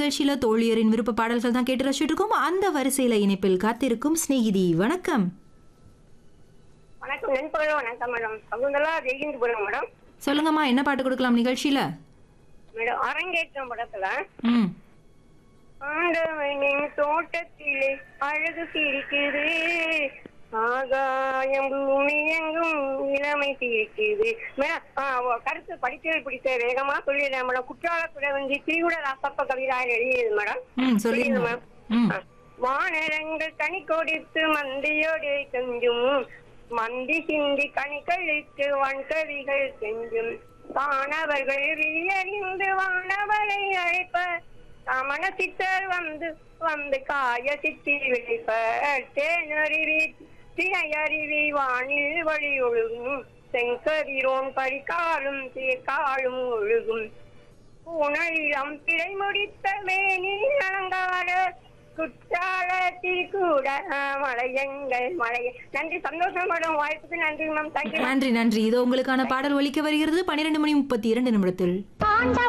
நிகழ்ச்சியில தோழியரின் விருப்ப பாடல்கள் தான் கேட்டு ரசிச்சுட்டு இருக்கோம் அந்த வரிசையில இணைப்பில் காத்திருக்கும் சிநேகிதி வணக்கம் வணக்கம் நண்பகல் வணக்கம் மேடம் சகுந்தலா ஜெயகிந்தபுரம் மேடம் சொல்லுங்கம்மா என்ன பாட்டு கொடுக்கலாம் நிகழ்ச்சியில மேடம் அரங்கேற்றம் படத்துல ம் ஆண்டவனின் தோட்டத்திலே அழகு சிரிக்குது ஆகாயம் பூமி எங்கும் இளமை சிரிக்குது மேடம் ஆ, ஓ, கருத்து படித்தது பிடித்த வேகமா சொல்லிடுறேன் மேடம் குற்றால குடவஞ்சி திரிகுட ராசப்ப கவிதா எழுதியது மேடம் ம் சொல்லிடுங்க மேம் ம் வானரங்கள் கனி கொடுத்து மந்தியோடு கெஞ்சும் மந்தி சிந்தி கனி கழித்து வன்கவிகள் செஞ்சும் வானவர்கள் வியறிந்து வானவரை அழைப்ப சமண சித்தர் வந்து வந்து காய சித்தி விழிப்பர் தேனருவி திரையருவி வானில் வழி ஒழுகும் செங்கதிரோன் பரிகாலும் தேக்காலும் ஒழுகும் உணரிடம் பிழை முடித்த மேனி அலங்கார குற்றாலத்தில் கூட மலையங்கள் மலைய நன்றி சந்தோஷம் மேடம் வாய்ப்புக்கு நன்றி மேம் தேங்க்யூ நன்றி நன்றி இது உங்களுக்கான பாடல் ஒலிக்க வருகிறது பன்னிரெண்டு மணி முப்பத்தி இரண்டு நிமிடத்தில்